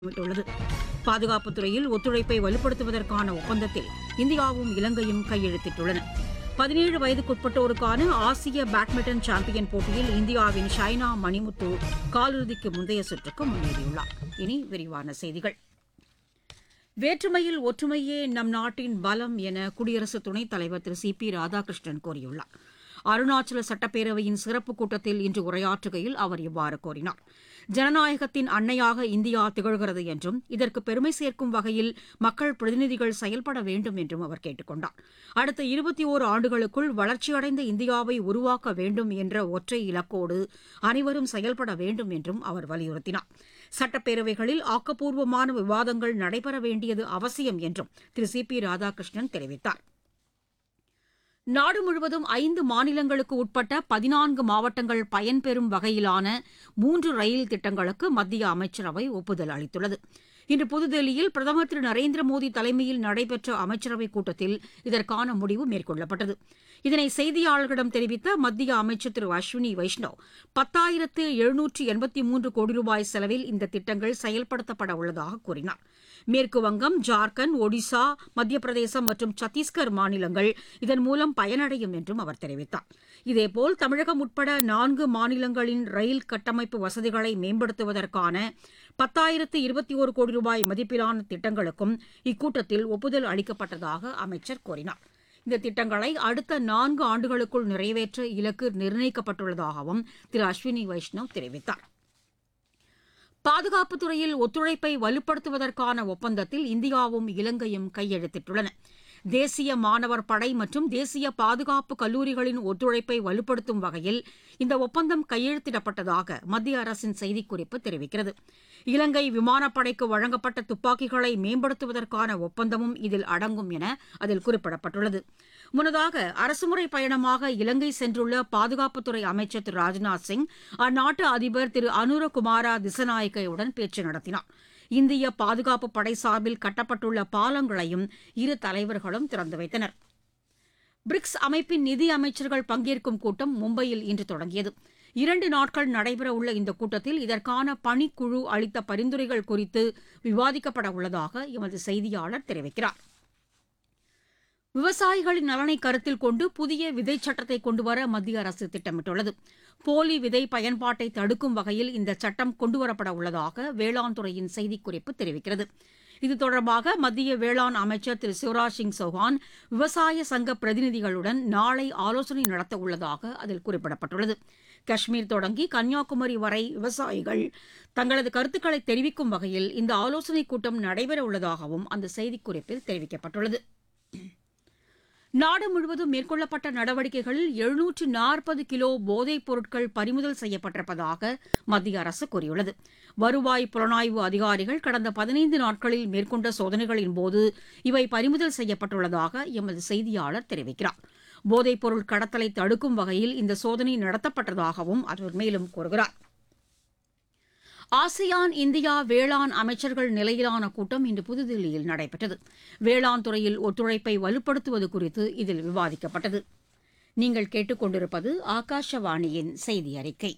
விட்டுள்ளது பாதுகாப்புத் துறையில் ஒத்துழைப்பை வலுப்படுத்துவதற்கான ஒப்பந்தத்தில் இந்தியாவும் இலங்கையும் கையெழுத்திட்டுள்ளன பதினேழு வயதுக்குட்பட்டோருக்கான ஆசிய பேட்மிண்டன் சாம்பியன் போட்டியில் இந்தியாவின் ஷைனா மணிமுத்து காலிறுதிக்கு முந்தைய சுற்றுக்கு முன்னேறியுள்ளார் இனி விரிவான செய்திகள் வேற்றுமையில் ஒற்றுமையே நம் நாட்டின் பலம் என குடியரசு துணைத் தலைவர் திரு சி பி ராதாகிருஷ்ணன் கூறியுள்ளார் அருணாச்சல சட்டப்பேரவையின் சிறப்பு கூட்டத்தில் இன்று உரையாற்றுகையில் அவர் இவ்வாறு கூறினார் ஜனநாயகத்தின் அன்னையாக இந்தியா திகழ்கிறது என்றும் இதற்கு பெருமை சேர்க்கும் வகையில் மக்கள் பிரதிநிதிகள் செயல்பட வேண்டும் என்றும் அவர் கேட்டுக் கொண்டார் அடுத்த இருபத்தி ஓரு ஆண்டுகளுக்குள் வளர்ச்சியடைந்த இந்தியாவை உருவாக்க வேண்டும் என்ற ஒற்றை இலக்கோடு அனைவரும் செயல்பட வேண்டும் என்றும் அவர் வலியுறுத்தினார் சட்டப்பேரவைகளில் ஆக்கப்பூர்வமான விவாதங்கள் நடைபெற வேண்டியது அவசியம் என்றும் திரு சி பி ராதாகிருஷ்ணன் தெரிவித்தார் நாடு முழுவதும் ஐந்து மாநிலங்களுக்கு உட்பட்ட பதினான்கு மாவட்டங்கள் பயன்பெறும் வகையிலான மூன்று ரயில் திட்டங்களுக்கு மத்திய அமைச்சரவை ஒப்புதல் அளித்துள்ளது இன்று புதுதில்லியில் பிரதமர் திரு நரேந்திர மோடி தலைமையில் நடைபெற்ற அமைச்சரவைக் கூட்டத்தில் இதற்கான முடிவு மேற்கொள்ளப்பட்டது இதனை செய்தியாளர்களிடம் தெரிவித்த மத்திய அமைச்சர் திரு அஸ்வினி வைஷ்ணவ் பத்தாயிரத்து எழுநூற்று எண்பத்தி மூன்று கோடி ரூபாய் செலவில் இந்த திட்டங்கள் செயல்படுத்தப்பட உள்ளதாக கூறினார் மேற்கு வங்கம் ஜார்க்கண்ட் ஒடிசா மத்திய பிரதேசம் மற்றும் சத்தீஸ்கர் மாநிலங்கள் இதன் மூலம் பயனடையும் என்றும் அவர் தெரிவித்தார் இதேபோல் தமிழகம் உட்பட நான்கு மாநிலங்களின் ரயில் கட்டமைப்பு வசதிகளை மேம்படுத்துவதற்கான பத்தாயிரத்து இருபத்தி ஒரு கோடி ரூபாய் மதிப்பிலான திட்டங்களுக்கும் இக்கூட்டத்தில் ஒப்புதல் அளிக்கப்பட்டதாக அமைச்சர் கூறினார் இந்த திட்டங்களை அடுத்த நான்கு ஆண்டுகளுக்குள் நிறைவேற்ற இலக்கு நிர்ணயிக்கப்பட்டுள்ளதாகவும் திரு அஸ்வினி வைஷ்ணவ் தெரிவித்தார் பாதுகாப்புத் துறையில் ஒத்துழைப்பை வலுப்படுத்துவதற்கான ஒப்பந்தத்தில் இந்தியாவும் இலங்கையும் கையெழுத்திட்டுள்ளன தேசிய மாணவர் படை மற்றும் தேசிய பாதுகாப்பு கல்லூரிகளின் ஒத்துழைப்பை வலுப்படுத்தும் வகையில் இந்த ஒப்பந்தம் கையெழுத்திடப்பட்டதாக மத்திய அரசின் செய்திக்குறிப்பு தெரிவிக்கிறது இலங்கை விமானப்படைக்கு வழங்கப்பட்ட துப்பாக்கிகளை மேம்படுத்துவதற்கான ஒப்பந்தமும் இதில் அடங்கும் என அதில் குறிப்பிடப்பட்டுள்ளது முன்னதாக அரசுமுறை பயணமாக இலங்கை சென்றுள்ள பாதுகாப்புத்துறை அமைச்சர் திரு ராஜ்நாத் சிங் அந்நாட்டு அதிபர் திரு அனுரகுமாரா திசநாயக்கையுடன் பேச்சு நடத்தினார் இந்திய பாதுகாப்பு படை சார்பில் கட்டப்பட்டுள்ள பாலங்களையும் இரு தலைவர்களும் திறந்து வைத்தனர் பிரிக்ஸ் அமைப்பின் நிதி அமைச்சர்கள் பங்கேற்கும் கூட்டம் மும்பையில் இன்று தொடங்கியது இரண்டு நாட்கள் நடைபெறவுள்ள இந்த கூட்டத்தில் இதற்கான பணிக்குழு அளித்த பரிந்துரைகள் குறித்து விவாதிக்கப்பட உள்ளதாக எமது செய்தியாளர் தெரிவிக்கிறார் விவசாயிகளின் நலனை கருத்தில் கொண்டு புதிய விதை சட்டத்தை கொண்டுவர மத்திய அரசு திட்டமிட்டுள்ளது போலி விதை பயன்பாட்டை தடுக்கும் வகையில் இந்த சட்டம் கொண்டுவரப்பட உள்ளதாக வேளாண் துறையின் செய்திக்குறிப்பு தெரிவிக்கிறது இது தொடர்பாக மத்திய வேளாண் அமைச்சர் திரு சிவராஜ் சிங் சௌஹான் விவசாய சங்க பிரதிநிதிகளுடன் நாளை ஆலோசனை நடத்த உள்ளதாக அதில் குறிப்பிடப்பட்டுள்ளது காஷ்மீர் தொடங்கி கன்னியாகுமரி வரை விவசாயிகள் தங்களது கருத்துக்களை தெரிவிக்கும் வகையில் இந்த ஆலோசனைக் கூட்டம் நடைபெற உள்ளதாகவும் அந்த செய்திக்குறிப்பில் தெரிவிக்கப்பட்டுள்ளது நாடு முழுவதும் மேற்கொள்ளப்பட்ட நடவடிக்கைகளில் எழுநூற்று நாற்பது கிலோ போதைப் பொருட்கள் பறிமுதல் செய்யப்பட்டிருப்பதாக மத்திய அரசு கூறியுள்ளது வருவாய் புலனாய்வு அதிகாரிகள் கடந்த பதினைந்து நாட்களில் மேற்கொண்ட சோதனைகளின் போது இவை பறிமுதல் செய்யப்பட்டுள்ளதாக எமது செய்தியாளர் தெரிவிக்கிறார் போதைப் பொருள் கடத்தலை தடுக்கும் வகையில் இந்த சோதனை நடத்தப்பட்டதாகவும் அவர் மேலும் கூறுகிறார் ஆசியான் இந்தியா வேளாண் அமைச்சர்கள் நிலையிலான கூட்டம் இன்று புதுதில்லியில் நடைபெற்றது வேளாண் துறையில் ஒத்துழைப்பை வலுப்படுத்துவது குறித்து இதில் விவாதிக்கப்பட்டது நீங்கள் கேட்டுக்கொண்டிருப்பது ஆகாஷவாணியின் செய்தி அறிக்கை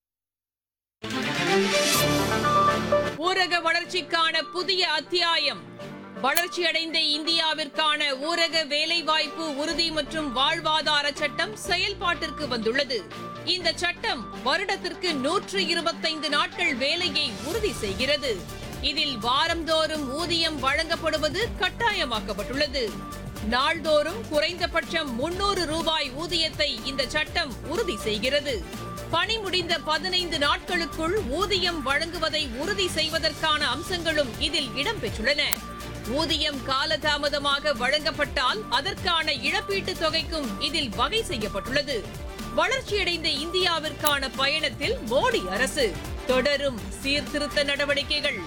ஊரக வளர்ச்சிக்கான புதிய அத்தியாயம் வளர்ச்சியடைந்த இந்தியாவிற்கான ஊரக வேலைவாய்ப்பு உறுதி மற்றும் வாழ்வாதார சட்டம் செயல்பாட்டிற்கு வந்துள்ளது இந்த சட்டம் வருடத்திற்கு நூற்று இருபத்தைந்து நாட்கள் வேலையை உறுதி செய்கிறது இதில் வாரந்தோறும் ஊதியம் வழங்கப்படுவது கட்டாயமாக்கப்பட்டுள்ளது நாள்தோறும் குறைந்தபட்சம் முன்னூறு ரூபாய் ஊதியத்தை இந்த சட்டம் உறுதி செய்கிறது பணி முடிந்த பதினைந்து நாட்களுக்குள் ஊதியம் வழங்குவதை உறுதி செய்வதற்கான அம்சங்களும் இதில் இடம்பெற்றுள்ளன ஊதியம் காலதாமதமாக வழங்கப்பட்டால் அதற்கான இழப்பீட்டுத் தொகைக்கும் இதில் வகை செய்யப்பட்டுள்ளது வளர்ச்சியடைந்த இந்தியாவிற்கான பயணத்தில் மோடி அரசு தொடரும் சீர்திருத்த நடவடிக்கைகள்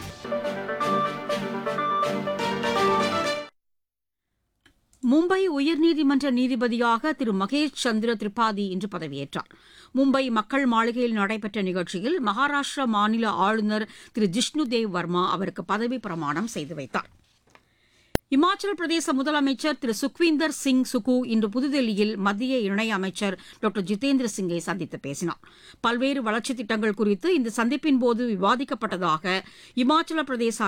மும்பை உயர்நீதிமன்ற நீதிபதியாக திரு மகேஷ் சந்திர திரிபாதி இன்று பதவியேற்றார் மும்பை மக்கள் மாளிகையில் நடைபெற்ற நிகழ்ச்சியில் மகாராஷ்டிரா மாநில ஆளுநர் திரு ஜிஷ்ணு தேவ் வர்மா அவருக்கு பதவி பிரமாணம் செய்து வைத்தார் இமாச்சல பிரதேச முதலமைச்சர் திரு சுக்வீந்தர் சிங் சுகு இன்று புதுதில்லியில் மத்திய இணையமைச்சர் டாக்டர் ஜிதேந்திர சிங்கை சந்தித்து பேசினார் பல்வேறு வளர்ச்சித் திட்டங்கள் குறித்து இந்த சந்திப்பின்போது விவாதிக்கப்பட்டதாக இமாச்சல பிரதேச